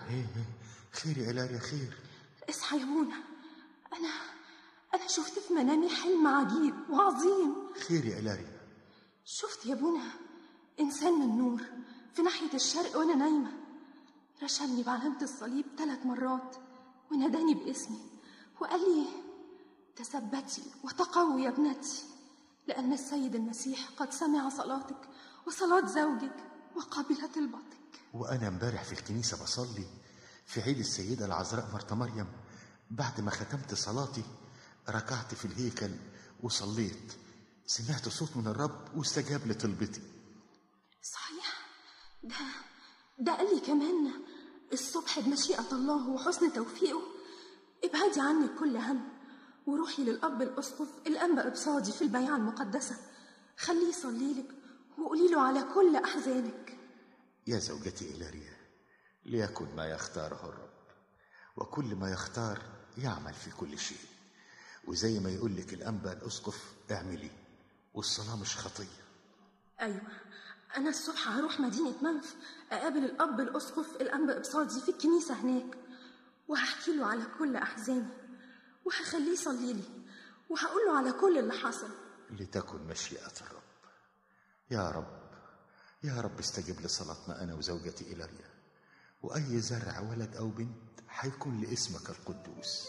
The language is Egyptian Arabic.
ايه إيه، خير يا إلاريا خير اصحى يا منى أنا أنا شفت في منامي حلم عجيب وعظيم خير يا إلاريا شفت يا بونا إنسان من نور في ناحية الشرق وأنا نايمة رشمني بعلامة الصليب ثلاث مرات وناداني باسمي وقال لي تثبتي وتقوي يا ابنتي لأن السيد المسيح قد سمع صلاتك وصلاة زوجك وقبل طلبتك وأنا امبارح في الكنيسة بصلي في عيد السيدة العذراء مرت مريم بعد ما ختمت صلاتي ركعت في الهيكل وصليت سمعت صوت من الرب واستجاب لطلبتي صحيح ده ده قال لي كمان الصبح بمشيئة الله وحسن توفيقه ابعدي عني كل هم وروحي للأب الأسقف الأنبا إبصادي في البيعة المقدسة خليه يصلي لك وقولي له على كل أحزانك يا زوجتي إلاريا ليكن ما يختاره الرب وكل ما يختار يعمل في كل شيء وزي ما يقول لك الأنبا الأسقف اعملي والصلاة مش خطية أيوة أنا الصبح هروح مدينة منف أقابل الأب الأسقف الأنبا إبصادي في الكنيسة هناك وهحكي له على كل أحزاني وهخليه يصلي لي وهقول له على كل اللي حصل لتكن مشيئة الرب يا رب يا رب استجب لصلاتنا أنا وزوجتي إلاريا وأي زرع ولد أو بنت حيكون لاسمك القدوس